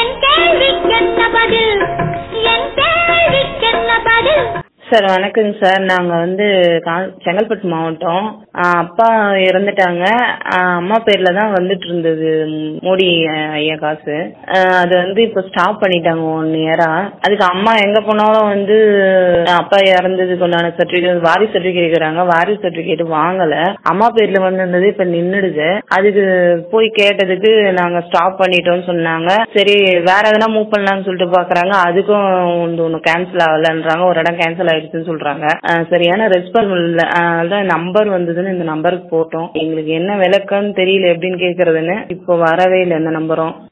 என் கேள்விக்கென்ன பதில் என் கேள்விக்கென்ன பதில் சார் வணக்கங்க சார் நாங்கள் வந்து கா- செங்கல்பட்டு மாவட்டம் ஆ, அப்பா இறந்துட்டாங்க ஆ, அம்மா பேர்ல தான் வந்துட்டு இருந்தது ம், மோடி அஹ், ஐயா காசு ஆ, அது வந்து இப்போ ஸ்டாப் பண்ணிட்டாங்க ஒன் இயரா அதுக்கு அம்மா எங்க போனாலும் வந்து அப்பா இறந்ததுக்கு உண்டான சர்டிஃபிகேட் வாரிசு சர்டிஃபிகேட் கேட்குறாங்க வாரிசு சர்டிஃபிகேட் வாங்கல அம்மா பேர்ல வந்திருந்தது இப்போ நின்னுடுது அதுக்கு போய் கேட்டதுக்கு நாங்க ஸ்டாப் பண்ணிட்டோம்னு சொன்னாங்க சரி வேற எதனா மூவ் பண்ணலாம்னு சொல்லிட்டு பாக்குறாங்க அதுக்கும் வந்து ஒன்று கேன்சல் ஆகலன்றாங்க ஒரு இடம் கேன்சல் ஆயிடுச்சுன்னு சொல்றாங்க அஹ் சரியான ரெஸ்பான்ஸ் இல்லை அஹ் அதான் நம்பர் வந்ததுன்னு இந்த நம்பருக்கு போட்டோம் எங்களுக்கு என்ன விளக்கம்னு தெரியல எப்படின்னு கேக்குறதுன்னு இப்போ வரவே இல்லை இந்த நம்பரும்